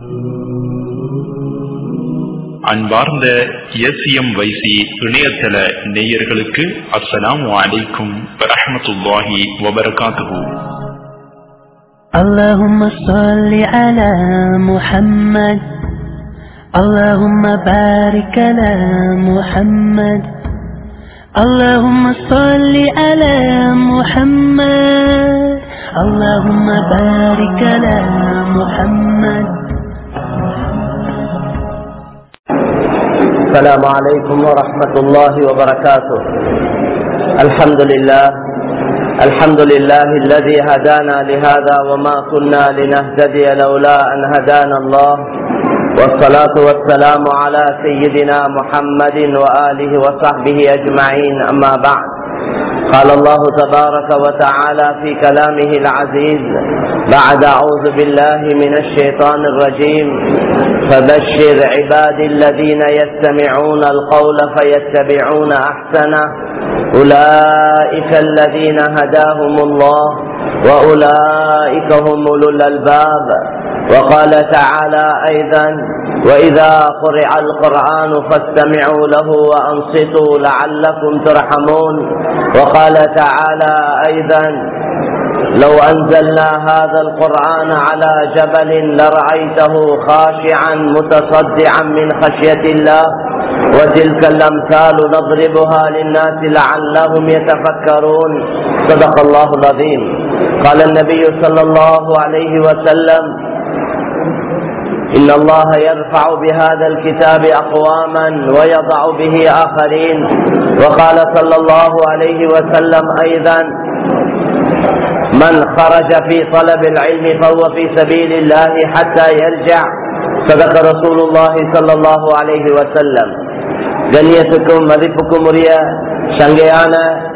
அன்பார்ந்த எஸ்எம் வைசி இணையதள நேயர்களுக்கு அஸ்ஸலாமு அலைக்கும் வரஹமத்துல்லாஹி வபரகாத்துஹு اللهم صل على محمد اللهم بارك على محمد اللهم صل على محمد اللهم بارك على محمد السلام عليكم ورحمة الله وبركاته الحمد لله الحمد لله الذي هدانا لهذا وما كنا لنهتدي لولا أن هدانا الله والصلاة والسلام على سيدنا محمد وآله وصحبه أجمعين أما بعد قال الله تبارك وتعالى في كلامه العزيز بعد أعوذ بالله من الشيطان الرجيم فبشر عبادي الذين يستمعون القول فيتبعون أحسنه أولئك الذين هداهم الله وأولئك هم أولو الألباب وقال تعالى أيضا وإذا قرئ القرآن فاستمعوا له وأنصتوا لعلكم ترحمون وقال تعالى أيضا لو أنزلنا هذا القرآن على جبل لرأيته خاشعا متصدعا من خشية الله وتلك الأمثال نضربها للناس لعلهم يتفكرون صدق الله العظيم قال النبي صلى الله عليه وسلم إن الله يرفع بهذا الكتاب أقواما ويضع به آخرين وقال صلى الله عليه وسلم أيضا من خرج في طلب العلم فهو في سبيل الله حتى يرجع صدق رسول الله صلى الله عليه وسلم கண்ணியத்துக்கும் மதிப்புக்கும் உரிய சங்கையான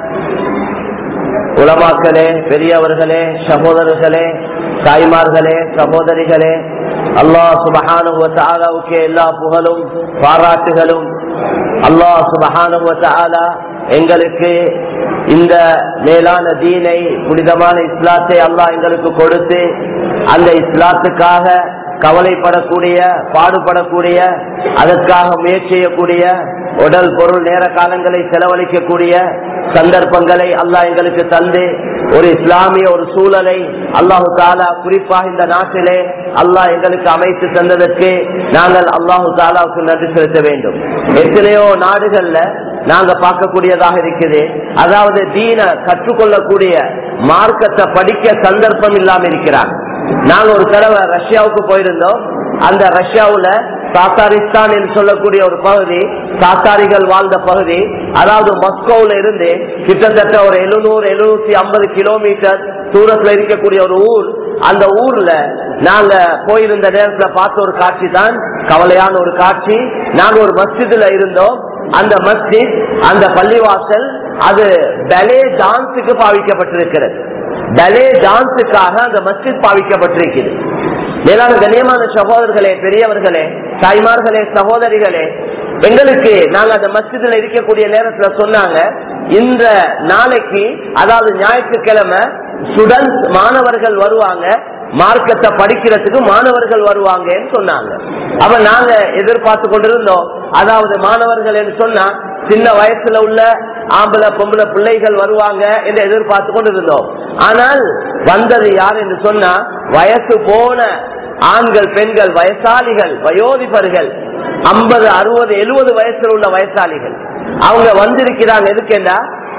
உலமாக்களே பெரியவர்களே சகோதரர்களே தாய்மார்களே சகோதரிகளே அல்லாஹ் சுபஹானுக்கு எல்லா புகழும் பாராட்டுகளும் அல்லாஹ் சுபஹானுவ எங்களுக்கு இந்த மேலான தீனை புனிதமான இஸ்லாத்தை அல்லாஹ் எங்களுக்கு கொடுத்து அந்த இஸ்லாத்துக்காக கவலைப்படக்கூடிய பாடுபடக்கூடிய அதற்காக முயற்சி செய்யக்கூடிய உடல் பொருள் நேர காலங்களை செலவழிக்கக்கூடிய சந்தர்ப்பங்களை அல்லாஹ் எங்களுக்கு தந்து ஒரு இஸ்லாமிய ஒரு சூழலை அல்லாஹு தாலா குறிப்பாக இந்த நாட்டிலே அல்லாஹ் எங்களுக்கு அமைத்து தந்ததற்கு நாங்கள் அல்லாஹு தாலாவுக்கு நன்றி செலுத்த வேண்டும் எத்தனையோ நாடுகள்ல நாங்க பார்க்கக்கூடியதாக இருக்குது அதாவது தீன கற்றுக்கொள்ளக்கூடிய மார்க்கத்தை படிக்க சந்தர்ப்பம் இல்லாம இருக்கிறாங்க நாங்க ஒரு தடவை ரஷ்யாவுக்கு போயிருந்தோம் அந்த ரஷ்யாவுல சாத்தாரிஸ்தான் என்று சொல்லக்கூடிய ஒரு பகுதி சாத்தாரிகள் வாழ்ந்த பகுதி அதாவது மஸ்கோவில் இருந்து கிட்டத்தட்ட ஒரு எழுநூறு எழுநூத்தி ஐம்பது கிலோமீட்டர் தூரத்துல இருக்கக்கூடிய ஒரு ஊர் அந்த ஊர்ல நாங்க போயிருந்த நேரத்துல பார்த்த ஒரு காட்சி தான் கவலையான ஒரு காட்சி நாங்க ஒரு மஸ்ஜிதுல இருந்தோம் அந்த மஸ்ஜித் அந்த பள்ளிவாசல் அது பலே டான்ஸுக்கு பாவிக்கப்பட்டிருக்கிறது பலே டான்ஸுக்காக அந்த மஸ்ஜித் பாவிக்கப்பட்டிருக்கிறது மேலான கண்ணியமான சகோதரர்களே பெரியவர்களே தாய்மார்களே சகோதரிகளே எங்களுக்கு நாங்க அந்த மஸ்ஜிதுல இருக்கக்கூடிய நேரத்துல சொன்னாங்க இந்த நாளைக்கு அதாவது ஞாயிற்றுக்கிழமை ஸ்டூடெண்ட்ஸ் மாணவர்கள் வருவாங்க மார்க்கத்தை படிக்கிறதுக்கு மாணவர்கள் வருவாங்கன்னு சொன்னாங்க அப்ப நாங்க எதிர்பார்த்து கொண்டிருந்தோம் அதாவது மாணவர்கள் என்று சொன்னா சின்ன வயசுல உள்ள ஆம்பளை பொம்பளை பிள்ளைகள் வருவாங்க என்று எதிர்பார்த்து கொண்டிருந்தோம் ஆனால் வந்தது யார் என்று சொன்னா வயசு போன ஆண்கள் பெண்கள் வயசாளிகள் வயோதிபர்கள் ஐம்பது அறுபது எழுபது வயசுல உள்ள வயசாளிகள் அவங்க வந்திருக்கிறாங்க எதுக்கெண்டா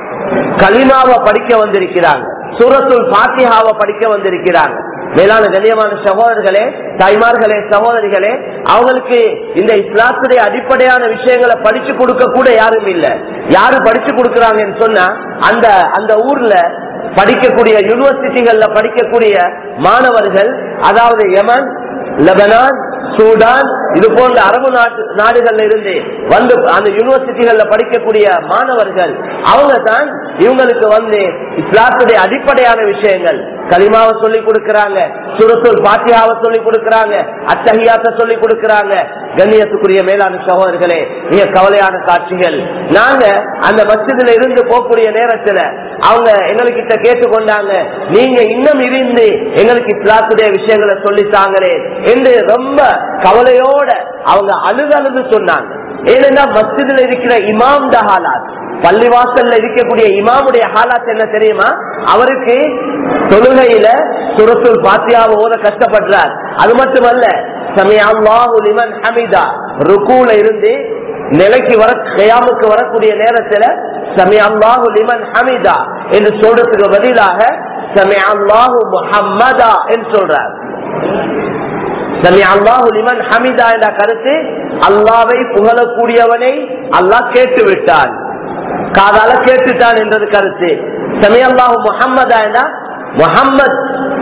களிமாவை படிக்க வந்திருக்கிறாங்க சூரத்துல் பாத்தியாவை படிக்க வந்திருக்கிறாங்க மேலான கண்ணியமான சகோதரர்களே தாய்மார்களே சகோதரிகளே அவங்களுக்கு இந்த இஸ்லாத்துடைய அடிப்படையான விஷயங்களை படிச்சு கொடுக்க கூட யாரும் இல்ல யாரு படிச்சு கொடுக்கறாங்கன்னு சொன்னா அந்த அந்த ஊர்ல படிக்கக்கூடிய யூனிவர்சிட்டிகள்ல படிக்கக்கூடிய மாணவர்கள் அதாவது யமன் லெபனான் சூடான் இது போன்ற அரபு நாட்டு நாடுகள்ல இருந்து வந்து அந்த யூனிவர்சிட்டிகள்ல படிக்கக்கூடிய மாணவர்கள் அவங்க தான் இவங்களுக்கு வந்து இஸ்லாத்துடைய அடிப்படையான விஷயங்கள் களிமாவை சொல்லி கொடுக்கறாங்க சுரத்துல் பாத்தியாவை சொல்லி கொடுக்கறாங்க அத்தகையாத்த சொல்லி கொடுக்கறாங்க கண்ணியத்துக்குரிய மேலான சகோதரர்களே மிக கவலையான காட்சிகள் நாங்க அந்த மசிதில இருந்து போகக்கூடிய நேரத்துல அவங்க எங்ககிட்ட கேட்டுக்கொண்டாங்க நீங்க இன்னும் இருந்து எங்களுக்கு இஸ்லாத்துடைய விஷயங்களை சொல்லித்தாங்களே என்று ரொம்ப கவலையோட அவங்க அழுது அழுது சொன்னாங்க ஏன்னா மஸ்ஜிதில் இருக்கிற இமாம் ஹாலாத் பள்ளிவாசல்ல இருக்கக்கூடிய இமாமுடைய ஹாலாத் என்ன தெரியுமா அவருக்கு தொழுகையில சுரத்துல் பாத்தியாவை ஓத கஷ்டப்படுறார் அது மட்டுமல்ல சமயாஹு லிமன் ஹமிதா ருக்கூல இருந்து நிலைக்கு வர கயாமுக்கு வரக்கூடிய நேரத்துல சமயாஹு லிமன் ஹமிதா என்று சொல்றதுக்கு பதிலாக சமயாஹு முஹம்மதா என்று சொல்றார் சமி அல்லாஹு லிமன் ஹமிதா என்ற கருத்து அல்லாவை புகழக்கூடியவனை அல்லாஹ் கேட்டு விட்டான் காதால கேட்டுட்டான் என்றது கருத்து சமி அல்லாஹு முஹம்மதா என முஹம்மத்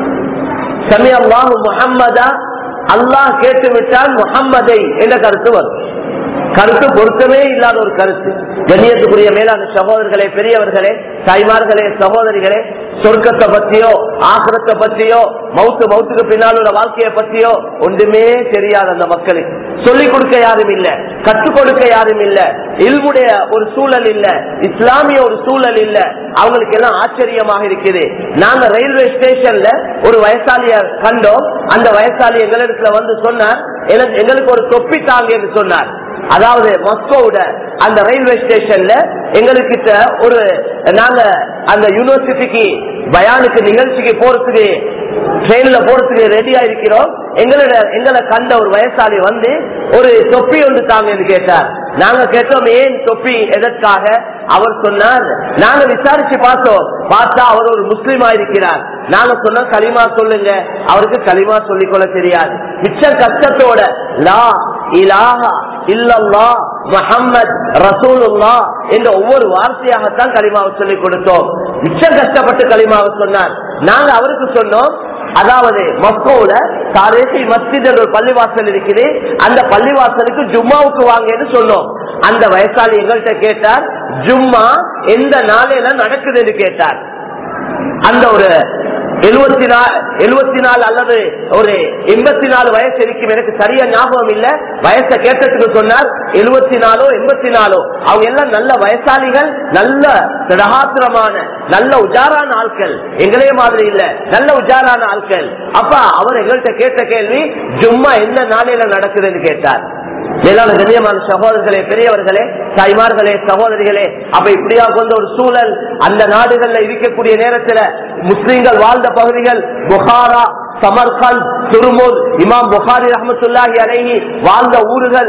சமி அல்லாஹு முஹம்மதா அல்லாஹ் கேட்டு விட்டான் முஹம்மதை என்ற கருத்து வரும் கருத்து பொருத்தமே இல்லாத ஒரு கருத்து கண்ணியத்துக்குரிய மேலான சகோதரர்களே பெரியவர்களே தாய்மார்களே சகோதரிகளே சொர்க்கத்தை பத்தியோ ஆசிரத்தை பத்தியோ மவுத்து மவுத்துக்கு பின்னால் உள்ள வாழ்க்கையை பத்தியோ ஒன்றுமே தெரியாது அந்த மக்களுக்கு சொல்லிக் கொடுக்க யாரும் இல்ல கற்றுக் கொடுக்க யாரும் இல்ல இல்முடைய ஒரு சூழல் இல்ல இஸ்லாமிய ஒரு சூழல் இல்ல அவங்களுக்கு எல்லாம் ஆச்சரியமாக இருக்குது நாங்க ரயில்வே ஸ்டேஷன்ல ஒரு வயசாலிய கண்டோம் அந்த வயசாளி எங்களிடத்துல வந்து சொன்னார் எனக்கு- எங்களுக்கு ஒரு தொப்பி தாங்க என்று சொன்னார் அதாவது மஸ்கோட அந்த ரயில்வே ஸ்டேஷன்ல எங்களுக்கு ஒரு நாங்க அந்த யூனிவர்சிட்டிக்கு பயானுக்கு நிகழ்ச்சிக்கு போறதுக்கு ட்ரெயின்ல போறதுக்கு ரெடியா இருக்கிறோம் எங்களோட எங்களை கண்ட ஒரு வயசாளி வந்து ஒரு தொப்பி ஒன்று தாங்க என்று கேட்டார் நாங்க கேட்டோம் ஏன் தொப்பி எதற்காக அவர் சொன்னார் நாங்க விசாரிச்சு பார்த்தோம் பார்த்தா அவர் ஒரு முஸ்லீமா இருக்கிறார் நாங்க சொன்னோம் களிமா சொல்லுங்க அவருக்கு களிமா சொல்லிக் கொள்ள தெரியாது மிச்ச கஷ்டத்தோட லா இலாஹா இல்லல்லா முஹம்மத் ரசூலுல்லா என்ற ஒவ்வொரு வார்த்தையாகத்தான் களிமாவை சொல்லிக் கொடுத்தோம் மிச்சம் கஷ்டப்பட்டு களிமாவை சொன்னார் நாங்க அவருக்கு சொன்னோம் அதாவது மக்கோட தாரேசி மஸ்ஜித் என்ற ஒரு பள்ளிவாசல் இருக்குது அந்த பள்ளிவாசலுக்கு ஜும்மாவுக்கு வாங்கன்னு சொன்னோம் அந்த வயசாளி எங்கள்கிட்ட கேட்டார் ஜும்மா எந்த நாளையில நடக்குதுன்னு கேட்டார் அந்த ஒரு எழுபத்தி நாலு எழுபத்தி நாலு அல்லது ஒரு எண்பத்தி நாலு வயசு இருக்கும் எனக்கு சரியா ஞாபகம் இல்ல வயசை கேட்டதுக்கு சொன்னார் எழுபத்தி நாலோ எண்பத்தி நாலோ அவங்க எல்லாம் நல்ல வயசாளிகள் நல்ல திடகாத்திரமான நல்ல உஜாரான ஆட்கள் எங்களே மாதிரி இல்ல நல்ல உஜாரான ஆட்கள் அப்ப அவர் எங்கள்கிட்ட கேட்ட கேள்வி ஜும்மா எந்த நாளையில நடக்குதுன்னு கேட்டார் மேலான கண்ணியமான சகோதரர்களே பெரியவர்களே தாய்மார்களே சகோதரிகளே அப்ப இப்படியா கொண்ட ஒரு சூழல் அந்த நாடுகள்ல இருக்கக்கூடிய நேரத்துல முஸ்லிம்கள் வாழ்ந்த பகுதிகள் புகாரா சமர்கண்ட் துருமுல் இமாம் புகாரி ரஹமத்துல்லாஹி அலைஹி வாழ்ந்த ஊர்கள்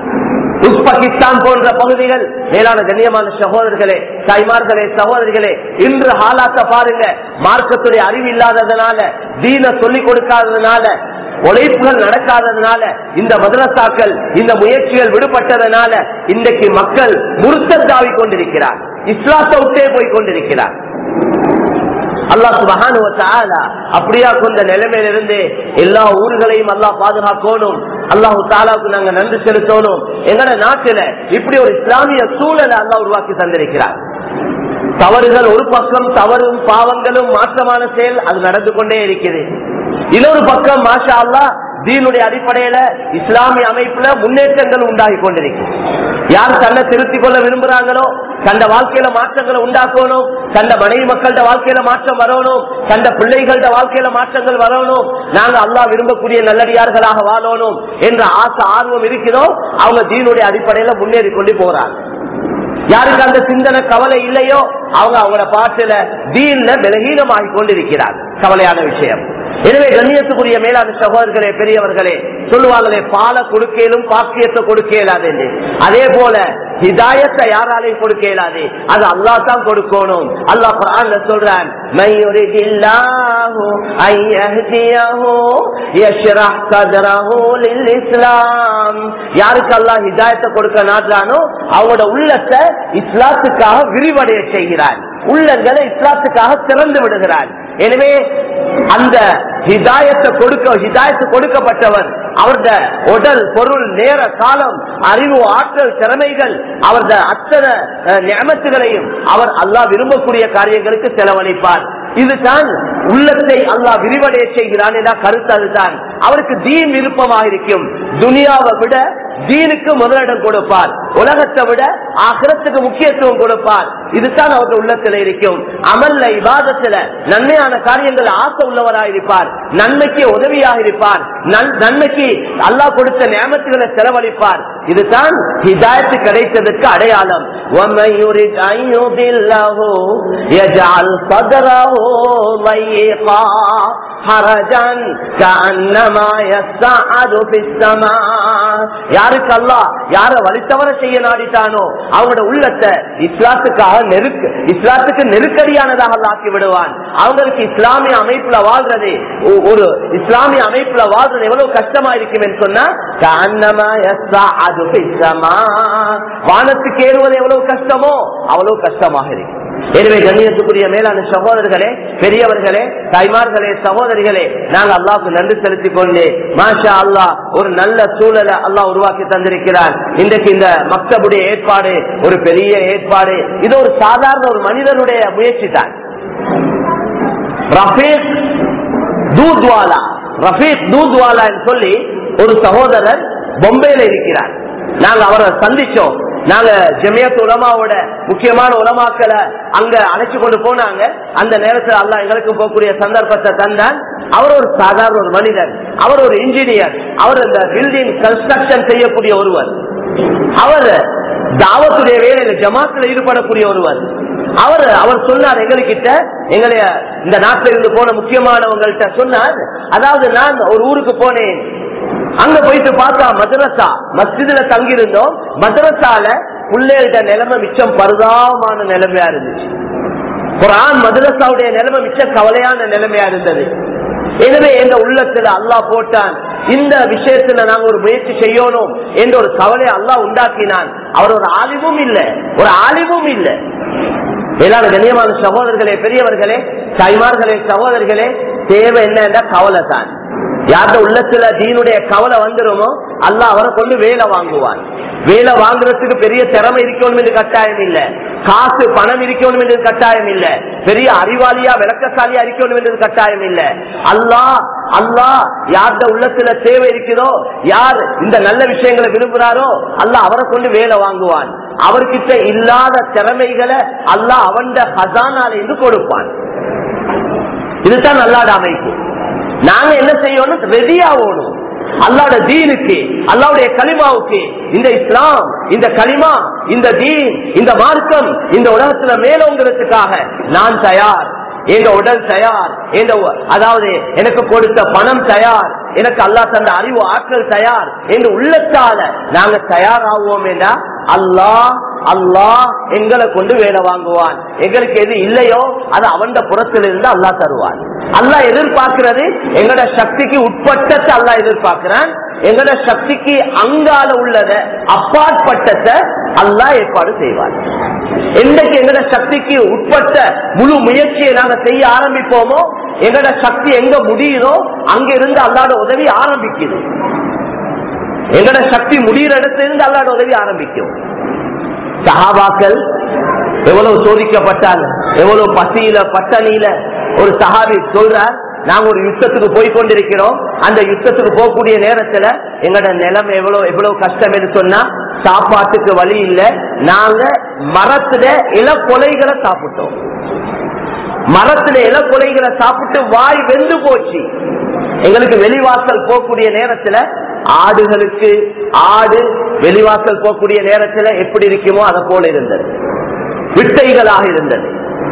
உஸ்பகிஸ்தான் போன்ற பகுதிகள் மேலான கண்ணியமான சகோதரர்களே தாய்மார்களே சகோதரிகளே இன்று ஹாலாத்த பாருங்க மார்க்கத்துடைய அறிவு இல்லாததுனால தீன சொல்லிக் கொடுக்காததுனால உழைப்புகள் நடக்காததுனால இந்த மதரசாக்கள் இந்த முயற்சிகள் விடுபட்டதனால இன்றைக்கு மக்கள் முருத்தத்தாவி கொண்டிருக்கிறார் இஸ்லாத்தை விட்டே போய் கொண்டிருக்கிறார் அல்லாஹ் சுபஹானு வ தஆலா அப்படியா கொண்ட நிலைமையிலிருந்து எல்லா ஊர்களையும் அல்லாஹ் பாதுகாக்கணும் அல்லாஹு தாலாவுக்கு நாங்க நன்றி செலுத்தணும் எங்கட நாட்டுல இப்படி ஒரு இஸ்லாமிய சூழலை அல்லாஹ் உருவாக்கி தந்திருக்கிறார் தவறுகள் ஒரு பக்கம் தவறும் பாவங்களும் மாற்றமான செயல் அது நடந்து கொண்டே இருக்குது இன்னொரு பக்கம் மாஷா அல்லாஹ் தீனுடைய அடிப்படையில இஸ்லாமிய அமைப்புல முன்னேற்றங்கள் உண்டாகி கொண்டிருக்கு யார் தன்னை திருத்திக் கொள்ள விரும்புறாங்களோ தந்த வாழ்க்கையில மாற்றங்களை உண்டாக்கணும் தந்த மனைவி மக்கள்கிட்ட வாழ்க்கையில மாற்றம் வரணும் தந்த பிள்ளைகளோட வாழ்க்கையில மாற்றங்கள் வரணும் நாங்க அல்லாஹ் விரும்பக்கூடிய நல்லடியார்களாக வாழணும் என்ற ஆசை ஆர்வம் இருக்கிறோம் அவங்க தீனுடைய அடிப்படையில முன்னேறி கொண்டு போறாங்க யாருக்கு அந்த சிந்தனை கவலை இல்லையோ அவங்க அவங்களோட பாட்டுல தீன்ல பலகீனமாகி கொண்டிருக்கிறார் கவலையான விஷயம் எனவே கண்ணியத்துக்குரிய மேலான சகோதரர்களே பெரியவர்களே சொல்லுவாங்களே பால கொடுக்கலும் பாக்கியத்தை கொடுக்க இயலாது என்று. அதே போல ஹிதாயத்தை யாராலையும் கொடுக்க இயலாது அது அல்லாஹ் தான் கொடுக்கணும் அல்லாஹ் குர்ஆன்ல சொல்றான் "மை யுரிதில்லாஹு அன் யஹ்தியஹு யஷ்ரஹ் சத்ரஹு லில்-இஸ்லாம்." யாருக்கு அல்லாஹ் ஹிதாயத்தை கொடுக்க நாடுறானோ அவங்களோட உள்ளத்தை இஸ்லாத்துக்காக விரிவடைய செய்கிறான் உள்ளங்களை இஸ்லாத்துக்காக திறந்து விடுகிறான் எனவே அந்த ஹிதாயத்தை கொடுக்க ஹிதாயத்து கொடுக்கப்பட்டவர் அவரது உடல் பொருள் நேர காலம் அறிவு ஆற்றல் திறமைகள் அவரது அத்தனை அஹ், நியமத்துகளையும் அவர் அல்லாஹ் விரும்பக்கூடிய காரியங்களுக்கு செலவழிப்பார் இதுதான் உள்ளத்தை அல்லாஹ் விரிவடைய செய்கிறான் என்ற கருத்து அதுதான் அவருக்கு தீன் விருப்பமாக இருக்கும் துனியாவை விட தீனுக்கு முதலிடம் கொடுப்பார் உலகத்தை விட ஆக்கிரத்துக்கு முக்கியத்துவம் கொடுப்பார் இதுதான் அவருடைய உள்ளத்துல இருக்கும் அமல்ல இவாதத்துல நன்மையான காரியங்கள் ஆசை உள்ளவராக இருப்பார் நன்மைக்கு உதவியாக இருப்பார் நன்- நன்மைக்கு அல்லாஹ் கொடுத்த நியமத்துகளை செலவழிப்பார் இதுதான் ஹிதாயத்து கிடைத்ததற்கு அடையாளம் وَمَن يُرِدْ أَن يُضِلَّهُ يَجْعَلْ صَدْرَهُ ضَيِّقًا حَرَجًا كَأَنَّمَا يَصَّعَّدُ فِي السَّمَاءِ யாருக்கு அல்லாஹ் யார வழித்தவர செய்ய நாடிட்டானோ அவங்களோட உள்ளத்தை இஸ்லாத்துக்காக நெருக்கு இஸ்லாத்துக்கு நெருக்கடியானதாக அல்லாஹ் ஆக்கி விடுவான் அவங்களுக்கு இஸ்லாமிய அமைப்புல வாழ்றது ஒ- ஒரு இஸ்லாமிய அமைப்புல வாழ்றது எவ்வளவு கஷ்டமா இருக்கும் என்று சொன்னா கஅன்னமா யஸ்ஸஅது ஃபிஸ் ஸமா. வானத்துக்கு ஏறுவது எவ்வளவு கஷ்டமோ அவ்வளவு கஷ்டமாக இருக்கு எனவே கண்ணியத்துக்குரிய மேலான சகோதரர்களே பெரியவர்களே தாய்மார்களே சகோதரிகளே நாங்க அல்லாஹ்வுக்கு நன்றி செலுத்திக் கொண்டு மாஷா அல்லாஹ் ஒரு நல்ல சூழலை அல்லாஹ் உருவாக்கி தந்திருக்கிறார் இன்றைக்கு இந்த மக்தபுடைய ஏற்பாடு ஒரு பெரிய ஏற்பாடு இது ஒரு சாதாரண ஒரு மனிதனுடைய முயற்சி தான் ரஃபீக் தூத்வாலா ரஃபீக் தூத்வாலா சொல்லி ஒரு சகோதரர் பொம்பையில இருக்கிறார் நாங்க அவரை சந்திச்சோம் நாங்க ஜமியத் உலமாவோட முக்கியமான உலமாக்களை அங்க அழைச்சு கொண்டு போனாங்க அந்த நேரத்தில் அல்லாஹ் எங்களுக்கு போகக்கூடிய சந்தர்ப்பத்தை தந்தான் அவர் ஒரு சாதாரண ஒரு மனிதர் அவர் ஒரு இன்ஜினியர் அவர் இந்த பில்டிங் கன்ஸ்ட்ரக்ஷன் செய்யக்கூடிய ஒருவர் அவர் தாவத்துடைய வேலையில ஜமாத்துல ஈடுபடக்கூடிய ஒருவர் அவர் அவர் சொன்னார் எங்ககிட்ட எங்களுடைய இந்த நாட்டில் இருந்து போன முக்கியமானவங்கள்ட்ட சொன்னார் அதாவது நான் ஒரு ஊருக்கு போனேன் அங்க போயிட்டு பார்த்தா மதரசா மஸ்ஜிதுல தங்கியிருந்தோம் மதரசால பிள்ளைகிட்ட நிலைமை மிச்சம் பரிதாபமான நிலைமையா இருந்துச்சு குரான் மதரசாவுடைய நிலைமை மிச்ச கவலையான நிலைமையா இருந்தது எனவே எங்க உள்ளத்துல அல்லாஹ் போட்டான் இந்த விஷயத்துல நாங்க ஒரு முயற்சி செய்யணும் என்ற ஒரு கவலை அல்லாஹ் உண்டாக்கினான் அவர் ஒரு ஆலிவும் இல்ல ஒரு ஆலிவும் இல்ல மேலான கண்ணியமான சகோதரர்களே பெரியவர்களே தாய்மார்களே சகோதரர்களே தேவை என்ன கவலை தான் யார்ட உள்ளத்துல தீனுடைய கவலை வந்துருமோ அல்லாஹ் அவரை கொண்டு வேலை வாங்குவான் வேலை வாங்குறதுக்கு பெரிய திறமை இருக்கணும் என்று கட்டாயம் இல்ல காசு பணம் இருக்கணும் என்று கட்டாயம் இல்ல பெரிய அறிவாளியா விளக்கசாலியா இருக்கணும் என்று கட்டாயம் இல்ல அல்லாஹ் அல்லாஹ் யார்ட உள்ளத்துல தேவை இருக்குதோ யார் இந்த நல்ல விஷயங்களை விரும்புறாரோ அல்லாஹ் அவரை கொண்டு வேலை வாங்குவான் அவர்கிட்ட இல்லாத திறமைகளை அல்லாஹ் அவன் ஹசானால இருந்து கொடுப்பான் இதுதான் அல்லாட அமைப்பு நாங்க என்ன செய்யணும் ரெடி ஆகணும் அல்லாட தீனுக்கு அல்லாவுடைய களிமாவுக்கு இந்த இஸ்லாம் இந்த களிமா இந்த தீன் இந்த மார்க்கம் இந்த உலகத்துல மேலோங்கிறதுக்காக நான் தயார் எங்க உடல் தயார் எங்க உ- அதாவது எனக்கு கொடுத்த பணம் தயார் எனக்கு அல்லாஹ் தந்த அறிவு ஆற்றல் தயார் என்று உள்ளத்தால நாங்க தயாராகுவோம் என்றா அல்லாஹ் அல்லாஹ் எங்களை கொண்டு வேலை வாங்குவான் எங்களுக்கு எது இல்லையோ அது அவன் புறத்திலிருந்து அல்லாஹ் தருவான் அல்லாஹ் எதிர்பார்க்கிறது எங்களோட சக்திக்கு உட்பட்டத்தை அல்லாஹ் எதிர்பார்க்கிறான் எங்களோட சக்திக்கு அங்கால உள்ளத அப்பாற்பட்டத்தை அல்லாஹ் ஏற்பாடு செய்வான் என்னைக்கு எங்களோட சக்திக்கு உட்பட்ட முழு முயற்சியை நாங்க செய்ய ஆரம்பிப்போமோ எங்களோட சக்தி எங்க முடியுதோ அங்க இருந்து அல்லாட உதவி ஆரம்பிக்குது எங்களோட சக்தி முடிகிற இடத்துல இருந்து அல்லாட உதவி ஆரம்பிக்கும் சஹாபாக்கள் எவ்வளவு சோதிக்கப்பட்டாங்க எவ்வளவு பசியில பட்டணியில ஒரு சஹாபி சொல்றார் நாங்க ஒரு யுத்தத்துக்கு போய் கொண்டிருக்கிறோம் அந்த யுத்தத்துக்கு போகக்கூடிய நேரத்துல எங்களோட நிலைமை எவ்வளவு எவ்வளவு கஷ்டம் என்று சொன்னா சாப்பாட்டுக்கு வழி இல்ல நாங்க மரத்துல இல கொலைகளை சாப்பிட்டோம் மரத்துல இல கொலைகளை சாப்பிட்டு வாய் வெந்து போச்சு எங்களுக்கு வெளிவாசல் போகக்கூடிய நேரத்துல ஆடுகளுக்கு ஆடு வெளிவாசல் போகக்கூடிய நேரத்துல எப்படி இருக்குமோ அதை போல இருந்தது விட்டைகளாக இருந்தது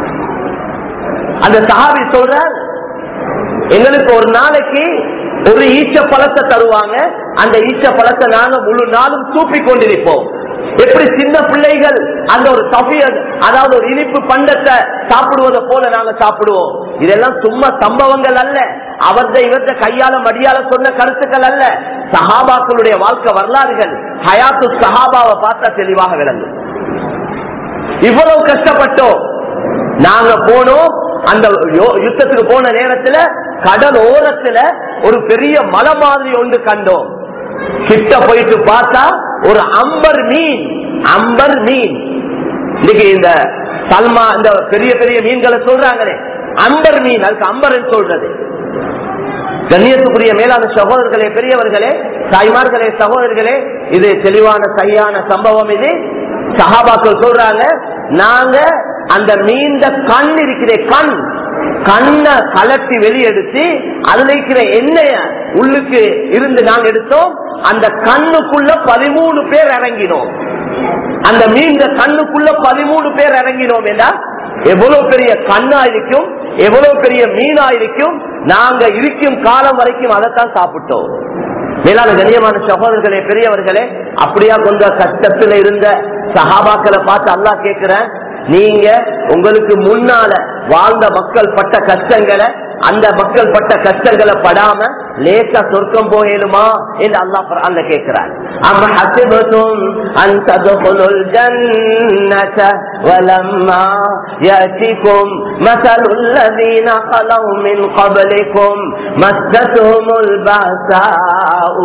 அந்த சஹாபி சொல்ற எங்களுக்கு ஒரு நாளைக்கு ஒரு ஈச்ச பழத்தை தருவாங்க அந்த ஈச்ச பழத்தை நாங்க முழு நாளும் தூப்பி கொண்டிருப்போம் எப்படி சின்ன பிள்ளைகள் அந்த ஒரு தபிய அதாவது ஒரு இனிப்பு பண்டத்தை சாப்பிடுவதை போல நாங்க சாப்பிடுவோம் இதெல்லாம் சும்மா சம்பவங்கள் அல்ல அவர்த இவர்த கையால மடியால சொன்ன கருத்துக்கள் அல்ல சஹாபாக்களுடைய வாழ்க்கை வரலாறுகள் ஹயாத்து சஹாபாவை பார்த்தா தெளிவாக விளங்கும் இவ்வளவு கஷ்டப்பட்டோம் நாங்க போனோம் அந்த யோ- யுத்தத்துக்கு போன நேரத்துல கடல் ஓரத்துல ஒரு பெரிய மலை மாதிரி ஒன்று கண்டோம் கிட்ட போயிட்டு பார்த்தா ஒரு அம்பர் மீன் அம்பர் மீன் இன்னைக்கு இந்த சல்மா இந்த பெரிய பெரிய மீன்களை சொல்றாங்களே அம்பர் மீன் அதுக்கு அம்பர் சொல்றது கண்ணியத்துக்குரிய மேலான சகோதரர்களே பெரியவர்களே தாய்மார்களே சகோதரர்களே இது தெளிவான சரியான சம்பவம் இது சஹாபாக்கள் சொல்றாங்க நாங்க அந்த மீண்ட கண் இருக்கிற கண் கண்ணை கலட்டி வெளியெடுத்து அதுல இருக்கிற எண்ணெய உள்ளுக்கு இருந்து நாங்க எடுத்தோம் அந்த கண்ணுக்குள்ள பதிமூணு பேர் இறங்கினோம் அந்த மீண்ட கண்ணுக்குள்ள பதிமூணு பேர் இறங்கினோம் என்றால் எவ்வளவு பெரிய கண்ணா இருக்கும் எவ்வளவு பெரிய மீனா இருக்கும் நாங்க இருக்கும் காலம் வரைக்கும் அதைத்தான் சாப்பிட்டோம் மேலான கண்ணியமான சகோதரர்களே பெரியவர்களே அப்படியா கொஞ்ச கஷ்டத்துல இருந்த சஹாபாக்களை பார்த்து அல்லாஹ் கேட்கிறேன் நீங்க உங்களுக்கு முன்னால வாழ்ந்த மக்கள் பட்ட கஷ்டங்களை அந்த மக்கள் பட்ட கஷ்டங்களை படாம லேசா சொர்க்கம் போயிடுமா என்று அல்லாஹ் குர்ஆன்ல கேட்கிறார் அம் ஹஸிபதும் அன் ததுகுலுல் ஜன்னத வலம்மா يأتكم مثل الذين خلوا من قبلكم مستهم البأساء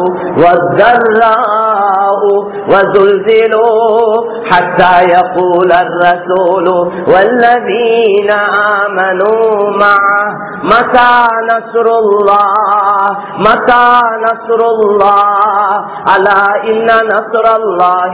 والضراء وزلزلوا حتى يقول الرسول والذين آمنوا معه متى نصر الله متى نصر الله ألا إن نصر الله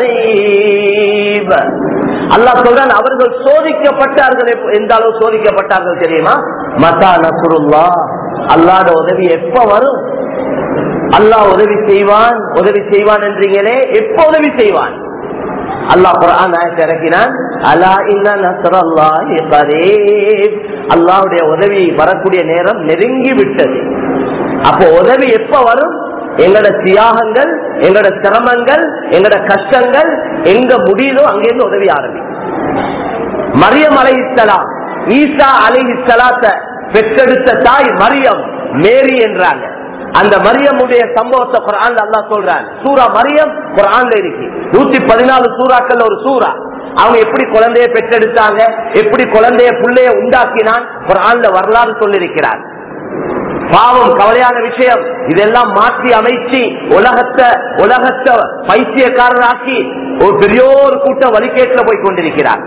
قريب அல்லாஹ் சொல்றான் அவர்கள் சோதிக்கப்பட்டார்கள் எப்ப- எந்த அளவு சோதிக்கப்பட்டார்கள் தெரியுமா மத்தா நசுருல்லா அல்லாட உதவி எப்ப வரும் அல்லாஹ் உதவி செய்வான் உதவி செய்வான் என்றீங்களே எப்ப உதவி செய்வான் அல்லாஹ் குர்ஆன் ஆயத்தை இறக்கினான் அலா இன்ன நஸ்ரல்லாஹி கரீப் அல்லாஹ்வுடைய உதவி வரக்கூடிய நேரம் நெருங்கி விட்டது அப்போ உதவி எப்ப வரும் எங்களோட தியாகங்கள் எங்களோட சிரமங்கள் எங்களோட கஷ்டங்கள் எங்க முடியுதோ அங்கிருந்து உதவி ஆரம்பிக்கும் மரியம் அலைஹிஸ்ஸலாம் ஈசா அலைஹிஸ்ஸலாத்த பெற்றெடுத்த தாய் மரியம் மேரி என்றாங்க அந்த மரியமுடைய சம்பவத்தை குரான்ல அல்லாஹ் சொல்றாங்க சூரா மரியம் குரான்ல இருக்கு நூத்தி பதினாலு சூறாக்கள் ஒரு சூறா அவங்க எப்படி குழந்தைய பெற்றெடுத்தாங்க எப்படி குழந்தைய புள்ளைய உண்டாக்கினான் குரான்ல வரலாறு சொல்லியிருக்கிறார் பாவம் கவலையான விஷயம் இதெல்லாம் மாற்றி அமைச்சு உலகத்தை உலகத்தை பைத்தியக்காரராக்கி ஒரு பெரிய ஒரு கூட்டம் வழிகேட்டுல போய் கொண்டிருக்கிறார்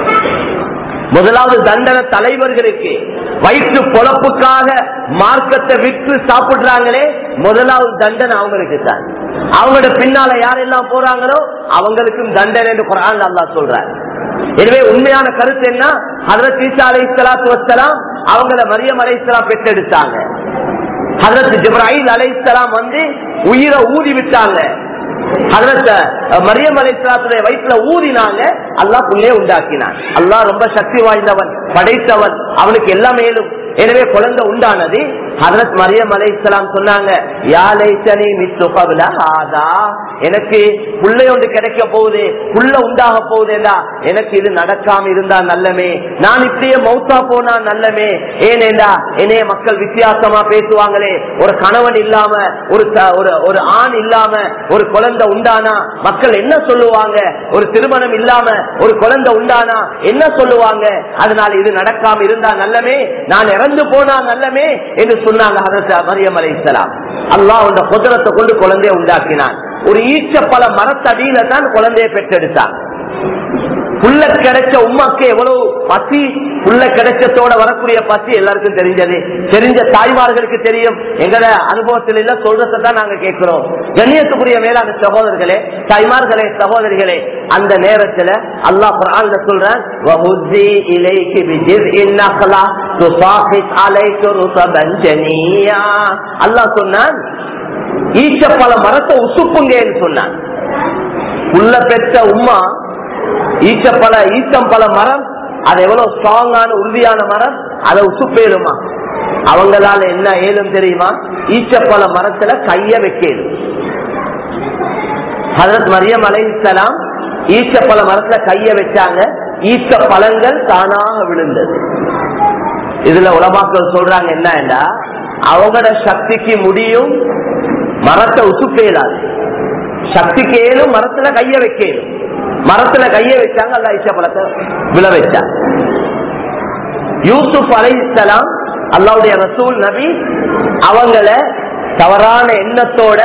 முதலாவது தண்டனை தலைவர்களுக்கு வயிற்று பொழப்புக்காக மார்க்கத்தை விற்று சாப்பிடுறாங்களே முதலாவது தண்டனை அவங்களுக்கு தான் அவங்களோட பின்னால யாரெல்லாம் போறாங்களோ அவங்களுக்கும் தண்டனை என்று குரான் அல்லாஹ் சொல்றார் எனவே உண்மையான கருத்து என்ன ஹதரத் ஈசா அலை சலாத்து வசலாம் அவங்கள மரியம் அலை பெற்றெடுத்தாங்க ஹதரத் ஜிப்ராஹிம் அலை வந்து உயிரை ஊதி விட்டாங்க ஹதரத் மரியம் அலைத்துடைய வயிற்றுல ஊதினாங்க அல்லாஹ் புள்ளே உண்டாக்கினான் அல்லாஹ் ரொம்ப சக்தி வாய்ந்தவன் படைத்தவன் அவனுக்கு எல்லாம் மேலும் எனவே குழந்தை உண்டானது ஹதரத் மரியம் அலை சொன்னாங்க யாலை சனி மித்து ஆதா எனக்கு புள்ளை ஒன்று கிடைக்க போகுது புள்ள உண்டாக போகுதேடா எனக்கு இது நடக்காம இருந்தா நல்லமே நான் இப்படியே மௌத்தா போனா நல்லமே ஏனேண்டா என்னைய மக்கள் வித்தியாசமா பேசுவாங்களே ஒரு கணவன் இல்லாம ஒரு த- ஒரு ஒரு ஆண் இல்லாம ஒரு குழந்தை உண்டானா மக்கள் என்ன சொல்லுவாங்க ஒரு திருமணம் இல்லாம ஒரு குழந்தை உண்டானா என்ன சொல்லுவாங்க அதனால இது நடக்காம இருந்தா நல்லமே நான் இறந்து போனா நல்லமே என்று சொன்னாங்க ஹதரத் மரியம் அலைஹிஸ்ஸலாம் அல்லாஹ் அந்த குதிரத்தை கொண்டு குழந்தையை உண்டாக்கினான் ஒரு ஈச்ச பல மரத்தடியில தான் குழந்தையை பெற்றெடுத்தான் புள்ள கிடைச்ச உமாக்கு எவ்வளவு பசி புள்ள கிடைச்சத்தோட வரக்கூடிய பசி எல்லாருக்கும் தெரிஞ்சது தெரிஞ்ச தாய்மார்களுக்கு தெரியும் எங்கட அனுபவத்தில் இல்ல சொல்றதை தான் நாங்க கேட்கிறோம் கண்ணியத்துக்குரிய மேலான சகோதரர்களே தாய்மார்களே சகோதரிகளே அந்த நேரத்துல அல்லாஹ் குர்ஆன்ல சொல்றான் வஹுஸ்ஸி இலைக்கி பிஜிஸ்இன் நக்லா துசாஹித் அலைக்கு ருஸபன் ஜனியா அல்லாஹ் சொன்னான் ஈச்சப்பழ மரத்தை உசுப்புங்கன்னு சொன்னான் உள்ள பெற்ற உம்மா ஈச்சப்பழ ஈச்சம்பழ மரம் அது எவ்வளவு ஸ்ட்ராங்கான உறுதியான மரம் அதை உசுப்பேலுமா அவங்களால என்ன ஏலும் தெரியுமா ஈச்சப்பழ மரத்துல கைய வைக்கலும் ஹதரத் மரியம் அலைஹிஸ்ஸலாம் ஈச்சப்பழ மரத்துல கைய வச்சாங்க ஈச்ச பழங்கள் தானாக விழுந்தது இதுல உலமாக்கள் சொல்றாங்க என்னன்னா அவங்களோட சக்திக்கு முடியும் மரத்தை உசுப்பேலாது சக்திக்கு ஏழும் மரத்துல கைய வைக்கலும் மரத்துல கைய வச்சாங்க அல்ல ஈச்ச பழத்தை விழ வச்சாங்க யூசுப் அலைஹிஸ்ஸலாம் அல்லாவுடைய ரசூல் நபி அவங்கள தவறான எண்ணத்தோட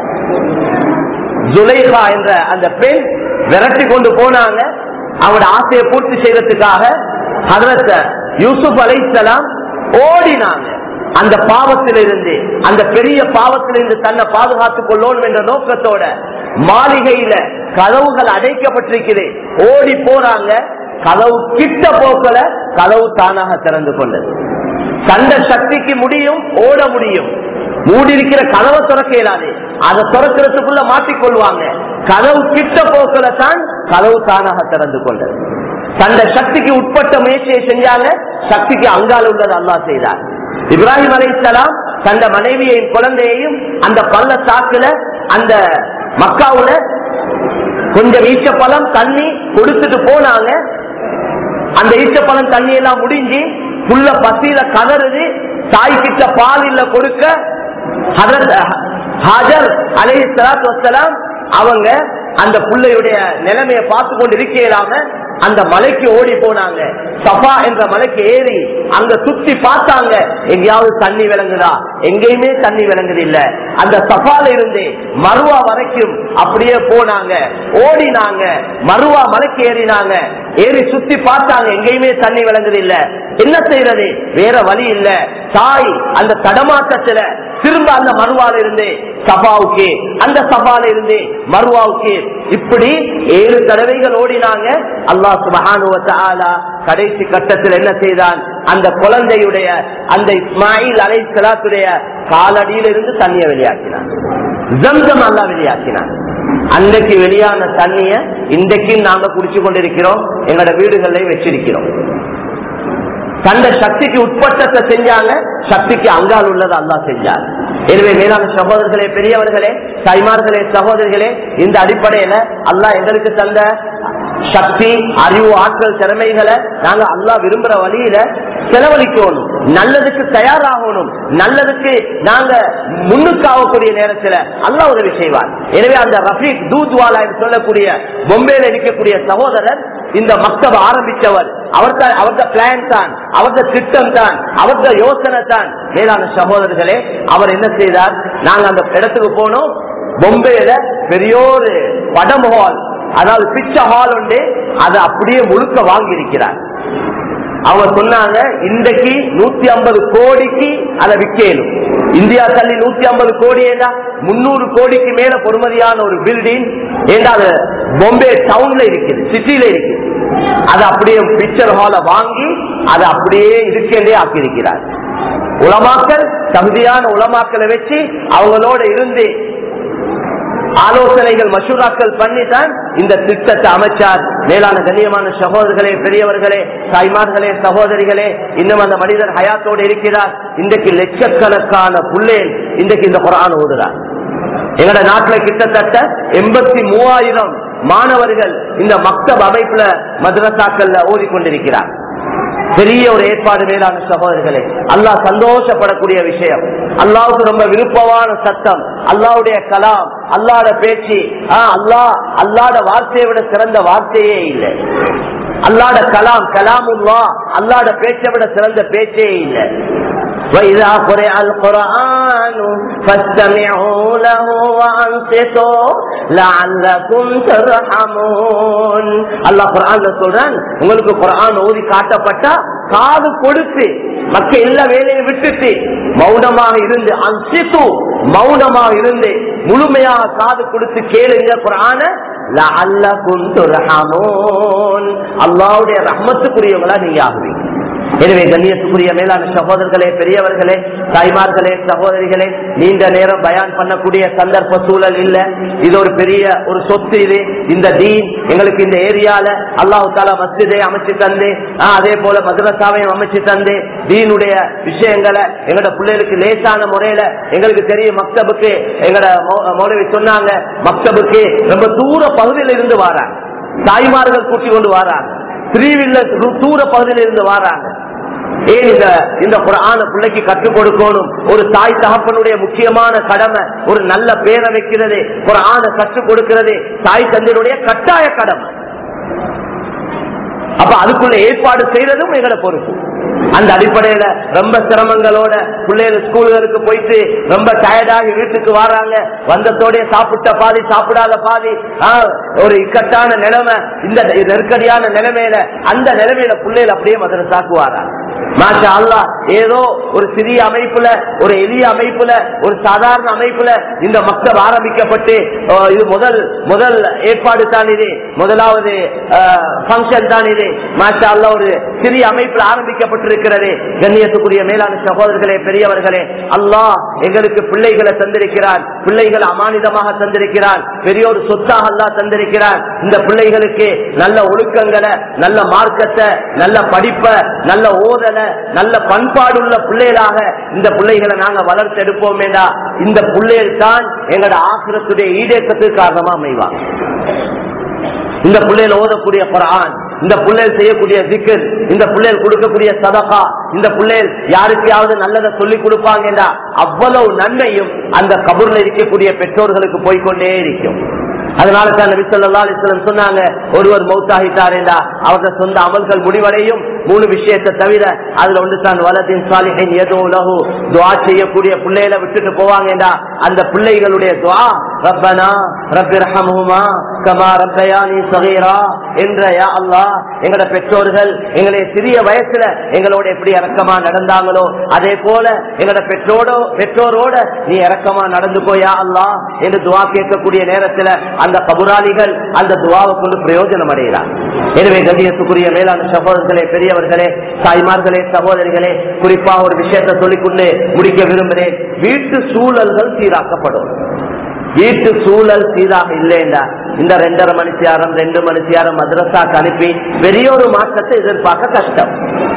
ஜுலைஹா என்ற அந்த பெண் விரட்டி கொண்டு போனாங்க அவனோட ஆசையை பூர்த்தி செய்யறதுக்காக ஹதரத் யூசுப் அலைஹிஸ்ஸலாம் ஓடினாங்க அந்த பாவத்திலிருந்து அந்த பெரிய பாவத்திலிருந்து தன்னை பாதுகாத்துக் கொள்ளணும் என்ற நோக்கத்தோட மாளிகையில கதவுகள் அடைக்கப்பட்டிருக்குது ஓடி போறாங்க கதவு கிட்ட போக்கல கதவு தானாக திறந்து கொண்டது தந்த சக்திக்கு முடியும் ஓட முடியும் மூடி இருக்கிற கதவை திறக்க இயலாது அதை திறக்கிறதுக்குள்ள மாட்டிக்கொள்வாங்க கதவு கிட்ட போக்கல தான் கதவு தானாக திறந்து கொண்டது தந்த சக்திக்கு உட்பட்ட முயற்சியை செஞ்சாங்க சக்திக்கு அங்கால உள்ளது அல்லாஹ் செய்தார் இப்ராஹிம் அலைசலாம் தந்த மனைவியையும் குழந்தையையும் அந்த பள்ளத்தாக்குல அந்த மக்காவுல கொஞ்சம் ஈச்சப்பழம் தண்ணி கொடுத்துட்டு போனாங்க அந்த ஈச்சப்பழம் தண்ணி எல்லாம் முடிஞ்சு புள்ள பசியில கதறுது தாய் கிட்ட பால் இல்ல கொடுக்க ஹதரத் ஹாஜர் அலை சலாத்து வசலாம் அவங்க அந்த பிள்ளையுடைய நிலைமையை பார்த்து கொண்டு இருக்கலாம அந்த மலைக்கு ஓடி போனாங்க சஃபா என்ற மலைக்கு ஏறி அங்க சுத்தி பார்த்தாங்க எங்கேயாவது தண்ணி விளங்குதா எங்கேயுமே தண்ணி விளங்குது இல்ல அந்த சஃபால இருந்து மருவா வரைக்கும் அப்படியே போனாங்க ஓடினாங்க மருவா மலைக்கு ஏறினாங்க ஏறி சுத்தி பார்த்தாங்க எங்கேயுமே தண்ணி விளங்குது இல்ல என்ன செய்யறது வேற வழி இல்ல தாய் அந்த தடமாட்டத்துல திரும்ப அந்த மருவால இருந்து சபாவுக்கு அந்த சபால இருந்து மருவாவுக்கு இப்படி ஏழு தடவைகள் ஓடினாங்க அல்லாஹ் சுபஹானுவ கடைசி கட்டத்தில் என்ன செய்தான் அந்த குழந்தையுடைய அந்த இஸ்மாயில் அலை சலாத்துடைய காலடியில இருந்து தண்ணியை வெளியாக்கினான் ஜம்சம் அல்லா வெளியாக்கினான் அன்றைக்கு வெளியான தண்ணிய இன்றைக்கும் நாங்க குடிச்சு கொண்டிருக்கிறோம் எங்களோட வீடுகளில் வச்சிருக்கிறோம் தந்த சக்திக்கு உட்பட்டத்தை செஞ்சாங்க சக்திக்கு அங்கால் உள்ளது அல்லா செஞ்சார் எனவே மேலான சகோதரர்களே பெரியவர்களே தாய்மார்களே சகோதரிகளே இந்த அடிப்படையில அல்லாஹ் எங்களுக்கு தந்த சக்தி அறிவு ஆற்றல் திறமைகளை நாங்க அல்லா விரும்புற வழியில செலவழிக்கணும் நல்லதுக்கு தயாராகணும் நல்லதுக்கு நாங்க முன்னுக்காகக்கூடிய நேரத்துல அல்லா உதவி செய்வார் எனவே அந்த ரஃபீக் தூத்வாலா என்று சொல்லக்கூடிய பொம்பேல இருக்கக்கூடிய சகோதரர் இந்த மக்தப் ஆரம்பித்தவர் அவர்த அவர்த பிளான் தான் அவர்த திட்டம் தான் அவர்த யோசனை தான் மேலான சகோதரர்களே அவர் என்ன செய்தார் நாங்க அந்த இடத்துக்கு போனோம் பொம்பேல பெரியோரு படம் ஹால் அதாவது பிச்சை ஹால் உண்டு அதை அப்படியே முழுக்க வாங்கி இருக்கிறார் அவங்க சொன்னாங்க இன்றைக்கு நூத்தி ஐம்பது கோடிக்கு அதை விற்கணும் இந்தியா தள்ளி நூத்தி ஐம்பது கோடி ஏண்டா முன்னூறு கோடிக்கு மேல பொறுமதியான ஒரு பில்டிங் ஏண்டா அது பொம்பே டவுன்ல இருக்குது சிட்டில இருக்குது அது அப்படியே பிக்சர் ஹால வாங்கி அதை அப்படியே இருக்கேண்டே ஆக்கியிருக்கிறார் உலமாக்கல் தகுதியான உலமாக்களை வச்சு அவங்களோட இருந்து ஆலோசனைகள் மசூராக்கள் பண்ணித்தான் இந்த திட்டத்தை அமைச்சார் மேலான கண்ணியமான சகோதரர்களே பெரியவர்களே தாய்மார்களே சகோதரிகளே இன்னும் அந்த மனிதர் ஹயாத்தோடு இருக்கிறார் இன்றைக்கு லட்சக்கணக்கான புள்ளேன் இன்றைக்கு இந்த குரான் ஓதுறார் எங்கட நாட்டுல கிட்டத்தட்ட எண்பத்தி மூவாயிரம் மாணவர்கள் இந்த மக்தப் அமைப்புல மதரசாக்கள்ல ஓதிக்கொண்டிருக்கிறார் பெரிய ஒரு ஏற்பாடு மேலான சகோதரர்களே அல்லாஹ் சந்தோஷப்படக்கூடிய விஷயம் அல்லாவுக்கு ரொம்ப விருப்பமான சத்தம் அல்லாவுடைய கலாம் அல்லாட பேச்சு அல்லாஹ் அல்லாட வார்த்தையை விட சிறந்த வார்த்தையே இல்லை அல்லாட கலாம் கலாமுல்லா அல்லாட பேச்சை விட சிறந்த பேச்சே இல்லை وإذا قرئ القرآن فاستمعوا له وأنصتوا لعلكم ترحمون அல்லாஹ் குர்ஆன்ல சொல்றான் உங்களுக்கு குர்ஆன் ஓதி காட்டப்பட்டா காது கொடுத்து மக்க எல்லா வேலையை விட்டுட்டு மௌனமாக இருந்து அன்சித்து மௌனமாக இருந்து முழுமையாக காது கொடுத்து கேளுங்க குரான அல்லாவுடைய ரஹ்மத்துக்குரியவங்களா நீங்க ஆகுவீங்க எனவே கண்ணியத்துக்குரிய மேலான சகோதரர்களே பெரியவர்களே தாய்மார்களே சகோதரிகளே நீண்ட நேரம் பயான் பண்ணக்கூடிய சந்தர்ப்ப சூழல் இல்ல இது ஒரு பெரிய ஒரு சொத்து இது இந்த தீன் எங்களுக்கு இந்த ஏரியால அல்லாஹு தாலா மஸ்ஜிதை அமைச்சு தந்து ஆஹ், அதே போல மதரசாவையும் அமைச்சு தந்து தீனுடைய விஷயங்களை எங்களோட பிள்ளைகளுக்கு லேசான முறையில எங்களுக்கு தெரியும் மக்தபுக்கு எங்களோட மௌ- மௌலவி சொன்னாங்க மக்தபுக்கு ரொம்ப தூர பகுதியில் இருந்து வாராங்க தாய்மார்கள் கூட்டி கொண்டு வாராங்க திருவில்ல தூர பகுதியில் இருந்து வாராங்க ஏன் இந்த இந்த குரான பிள்ளைக்கு கற்றுக் கொடுக்கணும் ஒரு தாய் தகப்பனுடைய முக்கியமான கடமை ஒரு நல்ல பேரை வைக்கிறது குரான கற்றுக் கொடுக்கிறது தாய் தந்தையுடைய கட்டாய கடமை அப்ப அதுக்குள்ள ஏற்பாடு செய்யறதும் எங்களை பொறுப்பு அந்த அடிப்படையில ரொம்ப சிரமங்களோட பிள்ளைகள் ஸ்கூல்களுக்கு போயிட்டு ரொம்ப டயர்டாகி வீட்டுக்கு வராங்க வந்தத்தோடய சாப்பிட்ட பாதி சாப்பிடாத பாதி ஆ, ஒரு இக்கட்டான நிலைமை இந்த நெருக்கடியான நிலைமையில அந்த நிலைமையில பிள்ளைகள் அப்படியே மதரசாக்கு வராங்க மாஷா அல்லாஹ் ஏதோ ஒரு சிறிய அமைப்புல ஒரு எளிய அமைப்புல ஒரு சாதாரண அமைப்புல இந்த மக்தப் ஆரம்பிக்கப்பட்டு அஹ், இது முதல் முதல் ஏற்பாடு தான் இது முதலாவது பங்கன் தான் இது மாஷா அல்லாஹ் ஒரு சிறிய அமைப்பில் ஆரம்பிக்கப்பட்டிருக்கிறது கண்ணியத்துக்குரிய மேலான சகோதரர்களே பெரியவர்களே அல்லாஹ் எங்களுக்கு பிள்ளைகளை தந்திருக்கிறார் பிள்ளைகளை அமானிதமாக தந்திருக்கிறார் பெரிய ஒரு சொத்தாக அல்லாஹ் தந்திருக்கிறார் இந்த பிள்ளைகளுக்கு நல்ல ஒழுக்கங்களை நல்ல மார்க்கத்தை நல்ல படிப்பை நல்ல ஓதலை நல்ல பண்பாடுள்ள பிள்ளைகளாக இந்த பிள்ளைகளை நாங்க வளர்த்தெடுப்போம் வேண்டா இந்த பிள்ளைகள் தான் எங்களோட ஆசிரத்துடைய ஈடேற்றத்துக்கு காரணமா அமைவாங்க இந்த பிள்ளைகள் ஓதக்கூடிய குரான் இந்த பிள்ளைகள் செய்யக்கூடிய திக்கர் இந்த பிள்ளைகள் கொடுக்கக்கூடிய சதகா இந்த பிள்ளைகள் யாருக்கையாவது நல்லதை சொல்லி கொடுப்பாங்கன்னா அவ்வளவு நன்மையும் அந்த கபூர்ல இருக்கக்கூடிய பெற்றோர்களுக்கு போய்கொண்டே இருக்கும் அதனால தான் நபி ஸல்லல்லாஹு அலைஹி வஸல்லம் சொன்னாங்க ஒருவர் மௌத்தாகிட்டாரேண்டா அவரது சொந்த அமல்கள் முடிவடையும் மூணு விஷயத்தை தவிர அதுல ஒன்று தான் வலதின் சாலிஹின் ஏதோ லஹு துஆ செய்யக்கூடிய பிள்ளைகளை விட்டுட்டு போவாங்கடா அந்த பிள்ளைகளுடைய துஆ ரப்பனா ரப்பிர்ஹம்ஹுமா கமா ரப்பயானி ஸகீரா என்ற யா அல்லாஹ் எங்கட பெற்றோர்கள் எங்களை சிறிய வயசுல எங்களோட எப்படி இறக்கமா நடந்தாங்களோ அதே போல எங்கட பெற்றோட பெற்றோரோட நீ இறக்கமா நடந்துக்கோ யா அல்லாஹ் என்று துவா கேட்கக்கூடிய நேரத்துல அந்த கபுராளிகள் அந்த துவாவை கொண்டு பிரயோஜனம் அடைகிறார் எனவே கண்ணியத்துக்குரிய மேலான சகோதரர்களே பெரியவர்களே தாய்மார்களே சகோதரிகளே குறிப்பா ஒரு விஷயத்தை சொல்லிக்கொண்டு முடிக்க விரும்புகிறேன் வீட்டு சூழல்கள் சீராக்கப்படும் வீட்டு சூழல் சீராக இல்லைண்டா இந்த ரெண்டரை மணித்தியாரம் ரெண்டு மணித்தியாரம் மദ്രസാக்கு அனுப்பி பெரிய ஒரு மாற்றத்தை எதிர்பார்க்க கஷ்டம்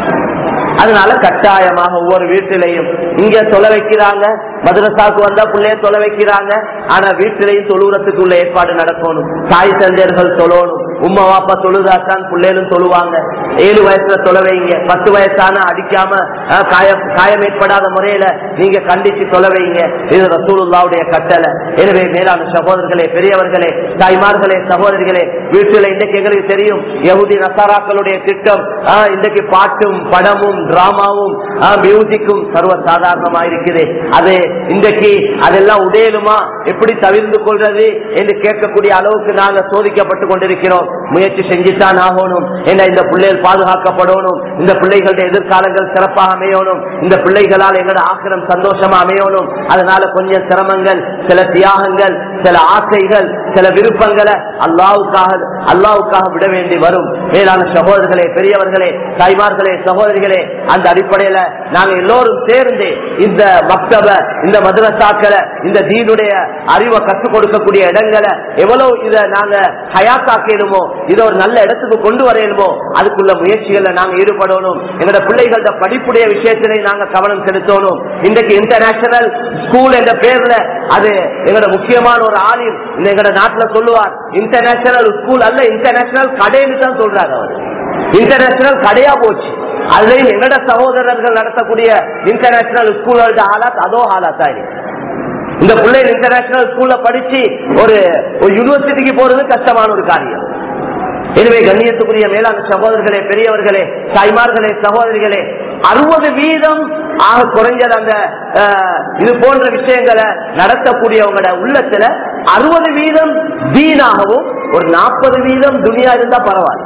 அதனால கட்டாயமாக ஒவ்வொரு வீட்டிலையும் இங்க தொலை வைக்கிறாங்க மதுரசாக்கு வந்தா பிள்ளைய தொலை வைக்கிறாங்க ஆனா வீட்டிலையும் தொழுறதுக்கு உள்ள ஏற்பாடு நடக்கணும் தாய் தந்தையர்கள் தொழணும் உம்மா வாப்பா தொழுதாத்தான் பிள்ளைகளும் தொழுவாங்க ஏழு வயசுல தொலை வைங்க பத்து வயசான அடிக்காம அஹ், காயம் காயம் ஏற்படாத முறையில நீங்க கண்டிச்சு தொலை வைங்க இது ரசூலுல்லாவுடைய கட்டளை எனவே மேலான சகோதரர்களே பெரியவர்களே தாய்மார்களே சகோதரிகளே வீட்டுல இன்றைக்கு எங்களுக்கு தெரியும் யகுதி நசாராக்களுடைய திட்டம் ஆஹ், இன்றைக்கு பாட்டும் படமும் டிராமாவும் மியூசிக்கும் சர்வ சாதாரணமா இருக்குது அது இன்றைக்கு அதெல்லாம் உடையலுமா எப்படி தவிர்த்து கொள்றது என்று கேட்கக்கூடிய அளவுக்கு நாங்க சோதிக்கப்பட்டு கொண்டிருக்கிறோம் முயற்சி செஞ்சுத்தான் ஆகணும் ஏன்னா இந்த பிள்ளைகள் பாதுகாக்கப்படணும் இந்த பிள்ளைகளுடைய எதிர்காலங்கள் சிறப்பாக அமையணும் இந்த பிள்ளைகளால் எங்களோட ஆக்கிரம் சந்தோஷமா அமையணும் அதனால கொஞ்சம் சிரமங்கள் சில தியாகங்கள் சில ஆசைகள் சில விருப்பங்களை அல்லாவுக்காக அல்லாவுக்காக விட வேண்டி வரும் மேலான சகோதரர்களே பெரியவர்களே தாய்மார்களே சகோதரிகளே அந்த அடிப்படையில நாங்க எல்லோரும் சேர்ந்து இந்த மக்தப இந்த மதுரசாக்களை இந்த தீனுடைய அறிவை கற்றுக் கொடுக்கக்கூடிய இடங்களை எவ்வளவு இத நாங்க ஹயாத்தாக்கணுமோ இதை ஒரு நல்ல இடத்துக்கு கொண்டு வரையணுமோ அதுக்குள்ள முயற்சிகள்ல நாங்க ஈடுபடணும் எங்களோட பிள்ளைகளோட படிப்புடைய விஷயத்திலே நாங்க கவனம் செலுத்தணும் இன்றைக்கு இன்டர்நேஷனல் ஸ்கூல் என்ற பேர்ல அது எங்களோட முக்கியமான ஒரு ஆளில் இந்த எங்களோட நாட்டுல சொல்லுவார் இன்டர்நேஷனல் ஸ்கூல் அல்ல இன்டர்நேஷனல் கடைன்னு தான் சொல்றாரு அவர் இன்டர்நேஷனல் கடையா போச்சு அதுலயும் எங்கட சகோதரர்கள் நடத்தக்கூடிய இன்டர்நேஷனல் ஸ்கூலோட ஆலாத் அதோ ஆலாத்தா இருக்கு இந்த பிள்ளைகள் இன்டர்நேஷனல் ஸ்கூல்ல படிச்சு ஒரு ஒரு யூனிவர்சிட்டிக்கு போறது கஷ்டமான ஒரு காரியம் எனவே கண்ணியத்துக்குரிய மேலான சகோதரர்களே பெரியவர்களே தாய்மார்களே சகோதரிகளே அறுபது வீதம் ஆக குறைஞ்சது அந்த அஹ், இது போன்ற விஷயங்களை நடத்தக்கூடியவங்களோட உள்ளத்துல அறுபது வீதம் தீனாகவும் ஒரு நாற்பது வீதம் துனியா இருந்தா பரவாயில்ல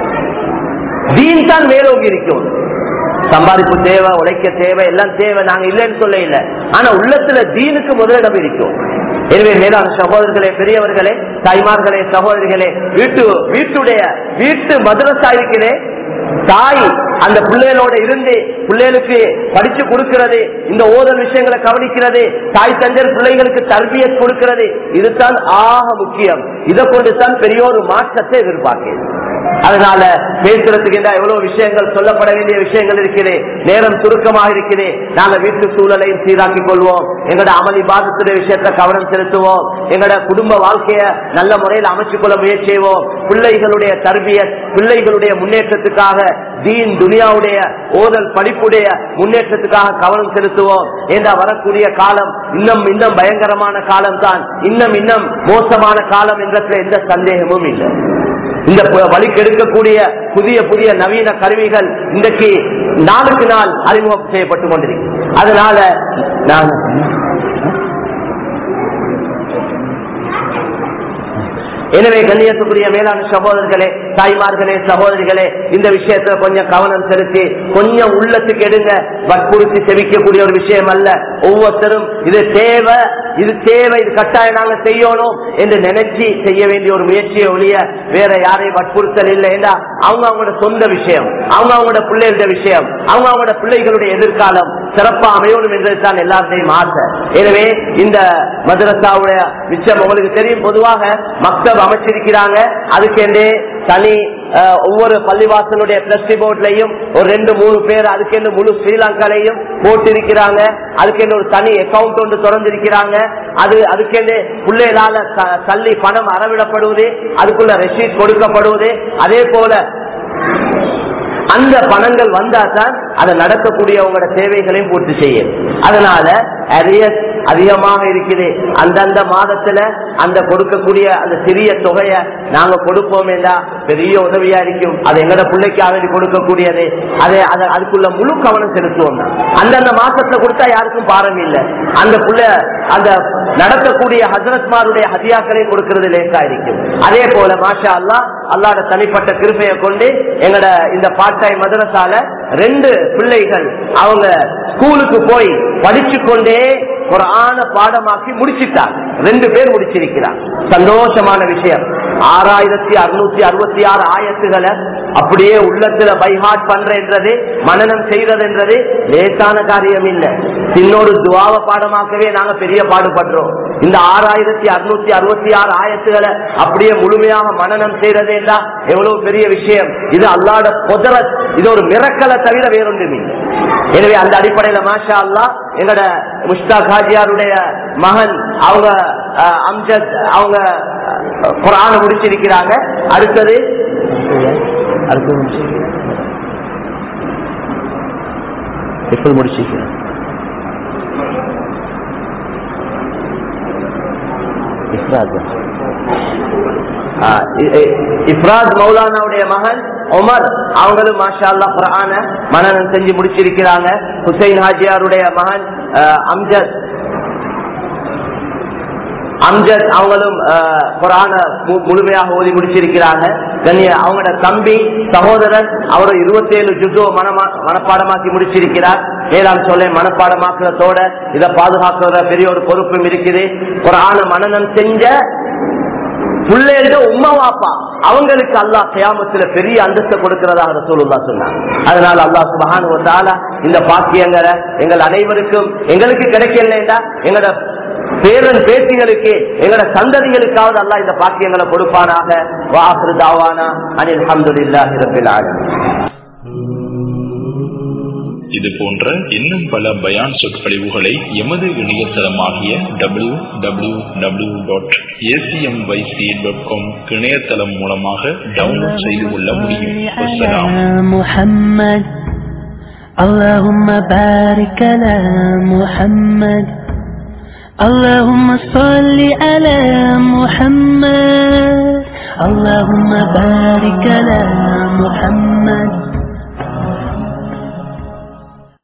தீன் தான் மேலோங்கி இருக்கும் சம்பாதிப்பு தேவை உழைக்க தேவை எல்லாம் தேவை நாங்க இல்லைன்னு சொல்ல இல்லை ஆனா உள்ளத்துல தீனுக்கு முதலிடம் இருக்கும் எனவே மேலான சகோதரர்களே பெரியவர்களே தாய்மார்களே சகோதரிகளே வீட்டு வீட்டுடைய வீட்டு மதுரசா இருக்கிறே தாய் அந்த பிள்ளைகளோட இருந்து பிள்ளைகளுக்கு படிச்சு கொடுக்கிறது இந்த ஓதல் விஷயங்களை கவனிக்கிறது தாய் தந்தர் பிள்ளைகளுக்கு தர்பிய கொடுக்கிறது இதுதான் ஆக முக்கியம் இதை கொண்டு தான் பெரிய ஒரு மாற்றத்தை எதிர்பார்க்கிறேன் அதனால பேசுறதுக்கு என்ன எவ்வளவு விஷயங்கள் சொல்லப்பட வேண்டிய விஷயங்கள் இருக்குது நேரம் சுருக்கமாக இருக்குது நாங்க வீட்டு சூழலையும் சீராக்கிக் கொள்வோம் எங்களோட அமளி பாதத்துடைய விஷயத்த கவனம் செலுத்துவோம் எங்களோட குடும்ப வாழ்க்கைய நல்ல முறையில் அமைச்சுக் கொள்ள முயற்சி செய்வோம் பிள்ளைகளுடைய தர்பிய பிள்ளைகளுடைய முன்னேற்றத்துக்காக தீன் துனியாவுடைய ஓதல் படிப்புடைய முன்னேற்றத்துக்காக கவனம் செலுத்துவோம் என்ற வரக்கூடிய காலம் இன்னும் இன்னும் பயங்கரமான காலம் தான் இன்னும் இன்னும் மோசமான காலம் என்றதுல எந்த சந்தேகமும் இல்லை இந்த ப- வழிக்கு எடுக்கக்கூடிய புதிய புதிய நவீன கருவிகள் இன்றைக்கு நாளுக்கு நாள் அறிமுகம் செய்யப்பட்டு கொண்டிருக்கு அதனால நாங்க எனவே கண்ணியத்துக்குரிய மேலான சகோதரர்களே தாய்மார்களே சகோதரிகளே இந்த விஷயத்துல கொஞ்சம் கவனம் செலுத்தி கொஞ்சம் உள்ளத்துக்கு எடுங்க வற்புறுத்தி செவிக்கக்கூடிய ஒரு விஷயம் அல்ல ஒவ்வொருத்தரும் இது தேவை இது தேவை இது கட்டாயம் நாங்க செய்யணும் என்று நினைச்சு செய்ய வேண்டிய ஒரு முயற்சியை ஒழிய வேற யாரையும் வற்புறுத்தல் இல்லை ஏன்னா அவங்க அவங்களோட சொந்த விஷயம் அவங்க அவங்களோட பிள்ளைகளோட விஷயம் அவங்க அவங்களோட பிள்ளைகளுடைய எதிர்காலம் சிறப்பா அமையணும் என்றதுதான் எல்லாத்தையும் ஆசை எனவே இந்த மதரசாவுடைய மிச்சம் உங்களுக்கு தெரியும் பொதுவாக மக்தப் அமைச்சிருக்கிறாங்க அதுக்கென்றே தனி அஹ், ஒவ்வொரு பள்ளிவாசலுடைய பிளஸ்டி போர்ட்லயும் ஒரு ரெண்டு மூணு பேர் அதுக்கென்று முழு ஸ்ரீலங்காலையும் போட்டிருக்கிறாங்க அதுக்கென்று ஒரு தனி அக்கவுண்ட் ஒன்று திறந்திருக்கிறாங்க அது அதுக்கென்று பிள்ளைகளால த- தள்ளி பணம் அறவிடப்படுவது அதுக்குள்ள ரெசீட் கொடுக்கப்படுவது அதே போல அந்த பணங்கள் வந்தா தான் அதை நடக்கக்கூடியவங்களோட தேவைகளையும் பூர்த்தி செய்யும் அதனால அரியஸ் அதிகமாக இருக்குது அந்தந்த மாதத்துல அந்த கொடுக்கக்கூடிய அந்த சிறிய தொகையை நாங்க கொடுப்போம் என்றா பெரிய உதவியா இருக்கும் அது எங்கட பிள்ளைக்காக வேண்டி கொடுக்கக்கூடியது அதை அதை- அதுக்குள்ள முழு கவனம் செலுத்துவோம் தான். அந்தந்த மாசத்துல கொடுத்தா யாருக்கும் பாரம் இல்லை அந்த புள்ள அந்த நடத்தக்கூடிய ஹசரத்மாருடைய ஹதியாக்களை கொடுக்கிறது லேசா இருக்கும் அதே போல மாஷா அல்லா அல்லாட தனிப்பட்ட கிருப்பையை கொண்டு எங்கட இந்த பார்ட் டைம் மதரசால ரெண்டு பிள்ளைகள் அவங்க ஸ்கூலுக்கு போய் படிச்சு கொண்டே ஒரு ஆண பாடமாக்கி முடிச்சிட்டாங்க ரெண்டு பேர் முடிச்சிருக்கிறார் சந்தோஷமான விஷயம் ஆறாயிரத்தி அறுநூத்தி அறுபத்தி ஆறு ஆயத்துகளை அப்படியே உள்ளத்துல பைஹாட் பண்றன்றது மனநம் செய்யறதுன்றது லேசான காரியம் இல்லை இன்னொரு துவாவ பாடமாக்கவே நாங்க பெரிய பாடுபடுறோம் இந்த ஆறாயிரத்தி அறுநூத்தி அறுபத்தி ஆறு ஆயத்துகளை அப்படியே முழுமையாக மனநம் செய்யறது என்றா எவ்வளவு பெரிய விஷயம் இது அல்லாட புதர இது ஒரு மிரக்கலை தவிர வேறொன்றுமே இல்லை. எனவே அந்த அடிப்படையில மாஷா அல்லா எங்கட முஸ்தாக் ஹாஜியாருடைய மகன் அவங்க அஹ், அம்ஜத் அவங்க அஹ், குரான முடிச்சிருக்கிறாங்க அடுத்தது அடுத்தது முடிச்சிருக்கிறாங்க. எப்ப முடிச்சிருக்கிறாங்க இஃப்ராத் தான். ஆ, இ- இ- இஃப்ராத் மௌலானாவுடைய மகன் உமர் அவங்களும் மாஷா அல்லா குரான மனநம் செஞ்சு முடிச்சிருக்கிறாங்க ஹுசைன் ஹாஜியாருடைய மகன் ஆ, அம்ஜத் அம்ஜத் அவங்களும் குரான முழுமையாக ஓதி முடிச்சிருக்கிறாங்க கண்ணிய அவங்களோட தம்பி சகோதரன் அவர் இருபத்தி ஏழு ஜுசோ மனமா மனப்பாடமாக்கி முடிச்சிருக்கிறார் மேலாம் சொல்ல மனப்பாடமாக்குறதோட இதை பாதுகாக்கிற பெரிய ஒரு பொறுப்பும் இருக்குது குரான மனநம் செஞ்ச பிள்ளைகள உம்மா வாப்பா அவங்களுக்கு அல்லாஹ் கியாமத்துல பெரிய அந்தஸ்தை கொடுக்கிறதாக ரசூலுல்லாஹ் சொன்னாங்க அதனால அல்லாஹ் சுபஹானஹு வ தஆலா இந்த பாக்கியங்களை எங்கள் அனைவருக்கும் எங்களுக்கு கிடைக்கலடா எங்களோட பேரன் பேத்திகளுக்கு எங்களோட சந்ததிகளுக்காவது அல்லாஹ் இந்த பாக்கியங்களை கொடுப்பானாக வாஹிரு தாவானா அனில் அல்ஹம்துலில்லாஹி ரப்பில் ஆலமீன் இது போன்ற இன்னும் பல பயான் சொற்பொழிவுகளை எமது இணையதளமாகிய W W W dot ACM YC dot com இணையதளம் மூலமாக டவுன்லோட் செய்து கொள்ள முடியும் அஸ்ஸலாம். على محمد اللهم بارك على محمد اللهم صل على محمد اللهم بارك على محمد